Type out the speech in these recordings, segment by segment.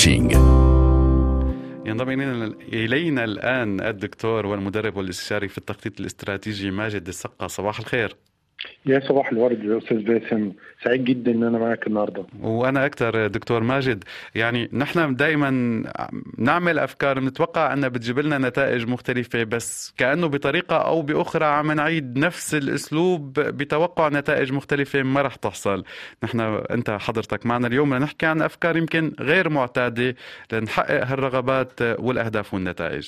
كوتشنج ينضم إلينا- إلينا الآن الدكتور والمدرب والاستشاري في التخطيط الاستراتيجي ماجد السقا صباح الخير يا صباح الورد يا استاذ باسم سعيد جدا ان انا معاك النهارده وأنا أكثر دكتور ماجد يعني نحن دائما نعمل أفكار بنتوقع أنها بتجيب لنا نتائج مختلفة بس كأنه بطريقة أو بأخرى عم نعيد نفس الأسلوب بتوقع نتائج مختلفة ما رح تحصل نحن أنت حضرتك معنا اليوم لنحكي عن أفكار يمكن غير معتادة لنحقق هالرغبات والأهداف والنتائج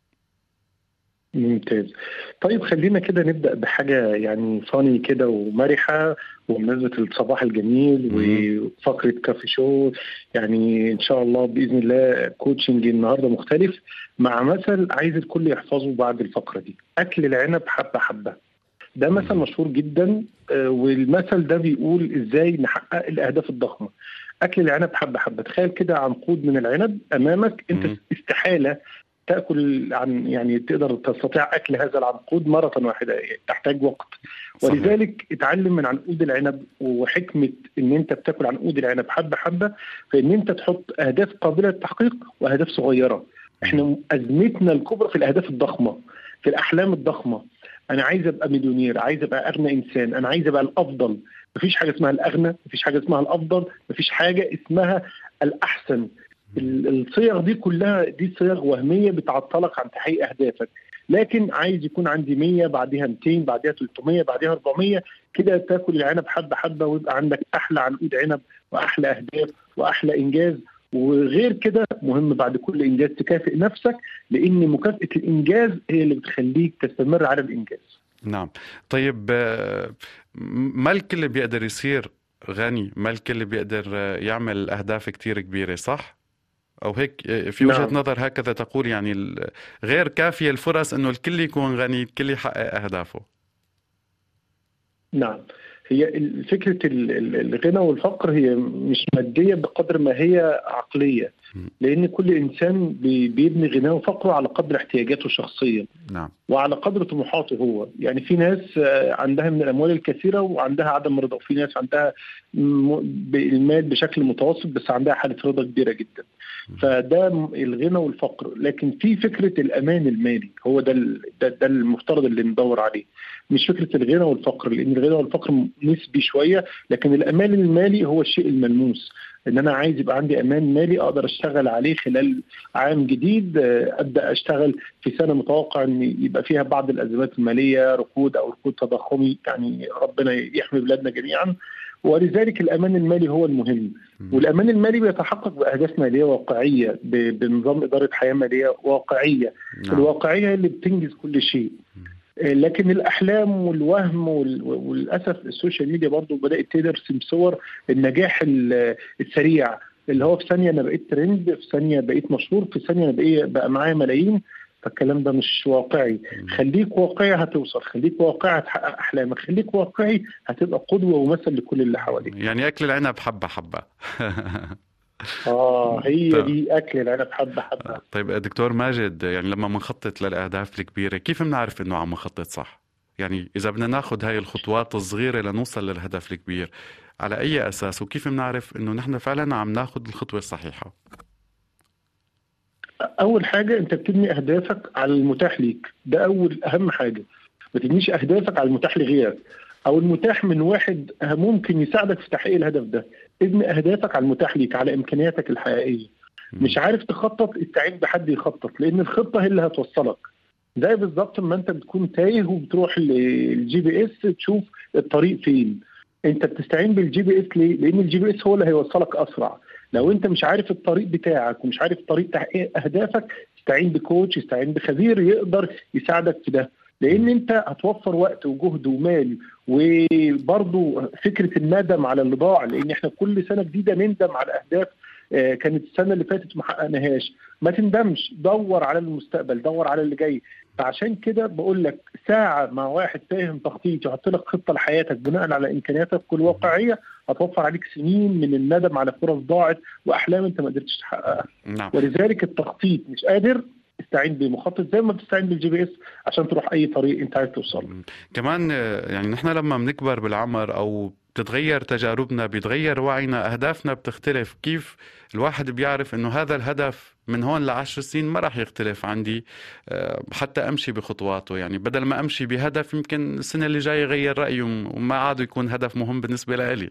ممتاز طيب خلينا كده نبدا بحاجه يعني فاني كده ومرحه وبمناسبه الصباح الجميل وفقره كافي شو يعني ان شاء الله باذن الله كوتشنج النهارده مختلف مع مثل عايز الكل يحفظه بعد الفقره دي اكل العنب حبه حبه ده مثل مشهور جدا آه، والمثل ده بيقول ازاي نحقق الاهداف الضخمه اكل العنب حبه حبه تخيل كده عنقود من العنب امامك انت مم. استحاله تاكل عن يعني تقدر تستطيع اكل هذا العنقود مره واحده تحتاج وقت صحيح. ولذلك اتعلم من عنقود العنب وحكمه ان انت بتاكل عنقود العنب حبه حبه فان انت تحط اهداف قابله للتحقيق واهداف صغيره احنا ازمتنا الكبرى في الاهداف الضخمه في الاحلام الضخمه انا عايز ابقى مليونير عايز ابقى اغنى انسان انا عايز ابقى الافضل مفيش حاجه اسمها الاغنى مفيش حاجه اسمها الافضل مفيش حاجه اسمها الاحسن ال- الصيغ دي كلها دي صيغ وهميه بتعطلك عن تحقيق اهدافك لكن عايز يكون عندي 100 بعدها 200 بعدها 300 بعدها 400 كده تاكل العنب حبه حبه ويبقى عندك احلى عنقود عنب واحلى اهداف واحلى انجاز وغير كده مهم بعد كل انجاز تكافئ نفسك لان مكافاه الانجاز هي اللي بتخليك تستمر على الانجاز نعم طيب آه، ما الكل بيقدر يصير غني ما الكل بيقدر آه، يعمل أهداف كتير كبيرة صح؟ أو هيك آه، في وجهة نعم. نظر هكذا تقول يعني ال- غير كافية الفرص أنه الكل يكون غني الكل يحقق أهدافه نعم هي ال- فكره ال- ال- الغنى والفقر هي مش ماديه بقدر ما هي عقليه م. لان كل انسان بي- بيبني غناه وفقره على قدر احتياجاته الشخصيه نعم وعلى قدر طموحاته هو يعني في ناس آه، عندها من الاموال الكثيره وعندها عدم رضا وفي ناس عندها م- بالمال بشكل متوسط بس عندها حاله رضا كبيره جدا فده م- الغنى والفقر لكن في فكره الامان المالي هو ده ال- ده, ده المفترض اللي ندور عليه مش فكره الغنى والفقر لان الغنى والفقر نسبي شويه لكن الامان المالي هو الشيء الملموس ان انا عايز يبقى عندي امان مالي اقدر اشتغل عليه خلال عام جديد آه، ابدا اشتغل في سنه متوقع ان يبقى فيها بعض الازمات الماليه ركود او ركود تضخمي يعني ربنا يحمي بلادنا جميعا ولذلك الامان المالي هو المهم مم. والامان المالي بيتحقق باهداف ماليه واقعيه ب- بنظام اداره حياه ماليه واقعيه نعم الواقعيه هي اللي بتنجز كل شيء آه، لكن الاحلام والوهم وال- وللاسف السوشيال ميديا برضو بدات ترسم صور النجاح ال- السريع اللي هو في ثانيه انا بقيت ترند في ثانيه بقيت مشهور في ثانيه انا بقيت بقى معايا ملايين فالكلام ده مش واقعي خليك واقعي هتوصل خليك واقعي هتحقق احلامك خليك واقعي هتبقى قدوه ومثل لكل اللي حواليك يعني أكل العنب حبة حبة اه هي طيب. دي اكل العنب حبه حبه طيب دكتور ماجد يعني لما بنخطط للأهداف الكبيرة كيف بنعرف إنه عم نخطط صح؟ يعني إذا بدنا ناخذ هاي الخطوات الصغيرة لنوصل للهدف الكبير على أي أساس وكيف بنعرف إنه نحن فعلا عم ناخذ الخطوة الصحيحة؟ اول حاجه انت بتبني اهدافك على المتاح ليك ده اول اهم حاجه ما تبنيش اهدافك على المتاح لغيرك او المتاح من واحد ممكن يساعدك في تحقيق الهدف ده ابني اهدافك على المتاح ليك على امكانياتك الحقيقيه مش عارف تخطط استعين بحد يخطط لان الخطه هي اللي هتوصلك زي بالظبط ما انت بتكون تايه وبتروح للجي بي اس تشوف الطريق فين انت بتستعين بالجي بي اس ليه؟ لان الجي بي اس هو اللي هيوصلك اسرع لو انت مش عارف الطريق بتاعك ومش عارف طريق تحقيق اهدافك استعين بكوتش استعين بخبير يقدر يساعدك في ده لان انت هتوفر وقت وجهد ومال وبرضه فكره الندم على اللي ضاع لان احنا كل سنه جديده نندم على اهداف آه، كانت السنه اللي فاتت ما حققناهاش ما تندمش دور على المستقبل دور على اللي جاي فعشان كده بقول لك ساعه مع واحد فاهم تخطيط يحط لك خطه لحياتك بناء على امكانياتك الواقعيه هتوفر عليك سنين من الندم على فرص ضاعت واحلام انت ما قدرتش تحققها نعم ولذلك التخطيط مش قادر استعين بمخطط زي ما بتستعين بالجي بي اس عشان تروح اي طريق انت عايز توصل له. كمان آه، يعني نحن لما بنكبر بالعمر او بتتغير تجاربنا بيتغير وعينا أهدافنا بتختلف كيف الواحد بيعرف أنه هذا الهدف من هون لعشر سنين ما راح يختلف عندي آه، حتى أمشي بخطواته يعني بدل ما أمشي بهدف يمكن السنة اللي جاية يغير رأيه وما عاد يكون هدف مهم بالنسبة لي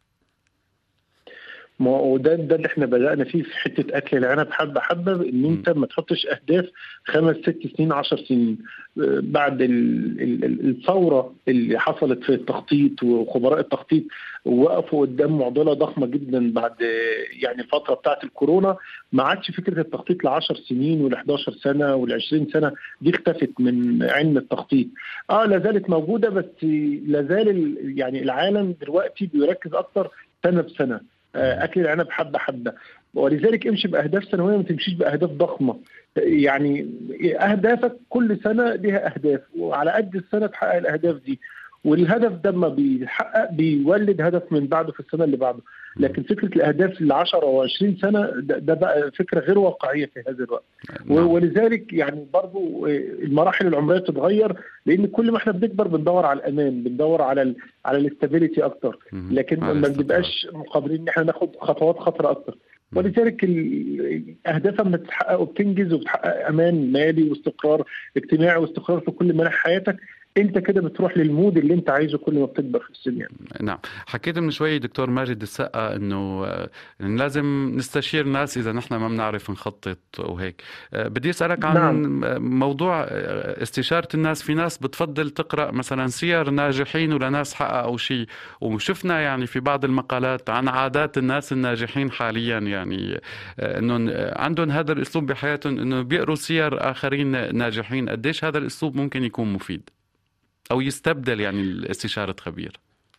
ما هو ده ده اللي احنا بدانا فيه في حته اكل العنب حبه حبه ان انت ما تحطش اهداف خمس ست سنين عشر سنين بعد الثوره اللي حصلت في التخطيط وخبراء التخطيط وقفوا قدام معضله ضخمه جدا بعد يعني الفتره بتاعت الكورونا ما عادش فكره التخطيط ل 10 سنين وال 11 سنه وال 20 سنه دي اختفت من علم التخطيط اه لا زالت موجوده بس لا زال يعني العالم دلوقتي بيركز اكتر سنه بسنه آه، اكل العنب حبه حبه ولذلك امشي باهداف سنويه ما تمشيش باهداف ضخمه يعني اهدافك كل سنه لها اهداف وعلى قد السنه تحقق الاهداف دي والهدف ده ما بيحقق بيولد هدف من بعده في السنه اللي بعده لكن فكره الاهداف ل 10 او 20 سنه ده, ده بقى فكره غير واقعيه في هذا الوقت نعم. ولذلك يعني برضو المراحل العمريه بتتغير لان كل ما احنا بنكبر بندور على الامان بندور على ال على الاستابيليتي اكتر لكن ما بنبقاش قادرين ان احنا ناخد خطوات خطره اكتر ولذلك اهدافها لما تتحقق وبتنجز وبتحقق امان مالي واستقرار اجتماعي واستقرار في كل مناحي حياتك انت كده بتروح للمود اللي انت عايزه كل ما بتكبر في السن يعني. نعم حكيت من شوي دكتور ماجد السقا انه آه، لازم نستشير ناس اذا نحن ما بنعرف نخطط وهيك آه، بدي اسالك عن نعم. موضوع آه، استشاره الناس في ناس بتفضل تقرا مثلا سير ناجحين ولا ناس حققوا شيء وشفنا يعني في بعض المقالات عن عادات الناس الناجحين حاليا يعني انه عندهم هذا الاسلوب بحياتهم انه بيقروا سير اخرين ناجحين قديش هذا الاسلوب ممكن يكون مفيد او يستبدل يعني استشاره خبير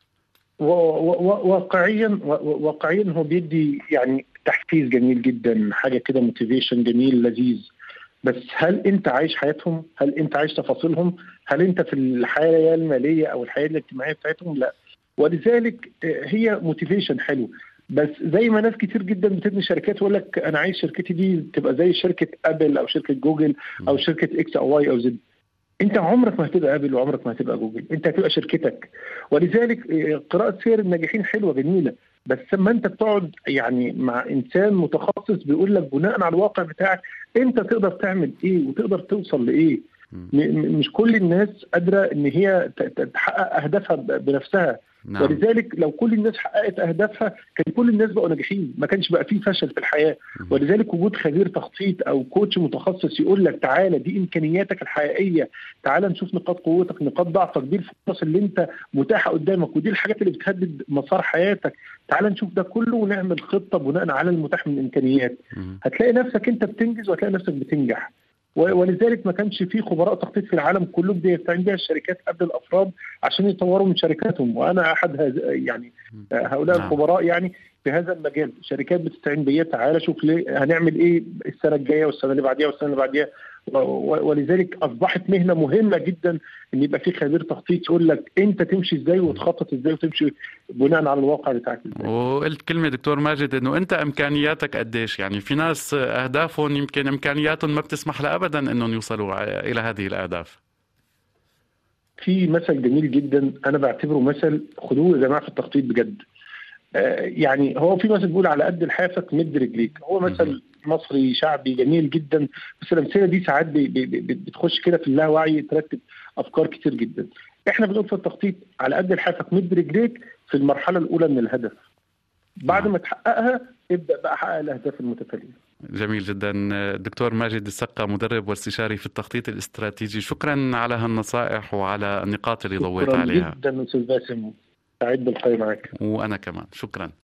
واقعيا واقعيا هو بيدي يعني تحفيز جميل جدا حاجه كده موتيفيشن جميل لذيذ بس هل انت عايش حياتهم؟ هل انت عايش تفاصيلهم؟ هل انت في الحياه الماليه او الحياه الاجتماعيه بتاعتهم؟ لا ولذلك آه، هي موتيفيشن حلو بس زي ما ناس كتير جدا بتبني شركات يقول لك انا عايز شركتي دي تبقى زي شركه ابل او شركه جوجل او شركه اكس او واي او زد انت عمرك ما هتبقى ابل وعمرك ما هتبقى جوجل انت هتبقى شركتك ولذلك آه، قراءه سير الناجحين حلوه جميله بس لما انت بتقعد يعني مع انسان متخصص بيقول لك بناء على الواقع بتاعك انت تقدر تعمل ايه وتقدر توصل لايه مش كل الناس قادره ان هي تحقق اهدافها بنفسها نعم. ولذلك لو كل الناس حققت اهدافها كان كل الناس بقوا ناجحين ما كانش بقى فيه فشل في الحياه ولذلك وجود خبير تخطيط او كوتش متخصص يقول لك تعالى دي امكانياتك الحقيقيه تعالى نشوف نقاط قوتك نقاط ضعفك دي الفرص اللي انت متاحه قدامك ودي الحاجات اللي بتهدد مسار حياتك تعالى نشوف ده كله ونعمل خطه بناء على المتاح من امكانيات هتلاقي نفسك انت بتنجز وهتلاقي نفسك بتنجح ولذلك ما كانش في خبراء تخطيط في العالم كله بيستعين بها الشركات قبل الافراد عشان يطوروا من شركاتهم وانا احد هذا يعني هؤلاء نعم. الخبراء يعني في هذا المجال شركات بتستعين بيا تعالى شوف ليه هنعمل ايه السنه الجايه والسنه اللي بعديها والسنه اللي بعديها ولذلك اصبحت مهنه مهمه جدا ان يبقى في خبير تخطيط يقول لك انت تمشي ازاي وتخطط ازاي وتمشي بناء على الواقع بتاعك ازاي وقلت كلمه دكتور ماجد انه انت امكانياتك قديش يعني في ناس اهدافهم يمكن امكانياتهم ما بتسمح لها ابدا انهم يوصلوا الى هذه الاهداف في مثل جميل جدا انا بعتبره مثل خدوه يا جماعه في التخطيط بجد آه، يعني هو في مثل بيقول على قد لحافك مد رجليك هو مثل مصري شعبي جميل جدا بس الامثله دي ساعات بي بي بتخش كده في اللاوعي ترتب افكار كتير جدا احنا بنقول في التخطيط على قد لحافك مد رجليك في المرحله الاولى من الهدف بعد نعم. ما تحققها ابدا بقى حقق الاهداف المتتاليه جميل جدا دكتور ماجد السقا مدرب واستشاري في التخطيط الاستراتيجي شكرا على هالنصائح وعلى النقاط اللي ضويت عليها شكرا جدا استاذ باسم سعيد بالخير معك وانا كمان شكرا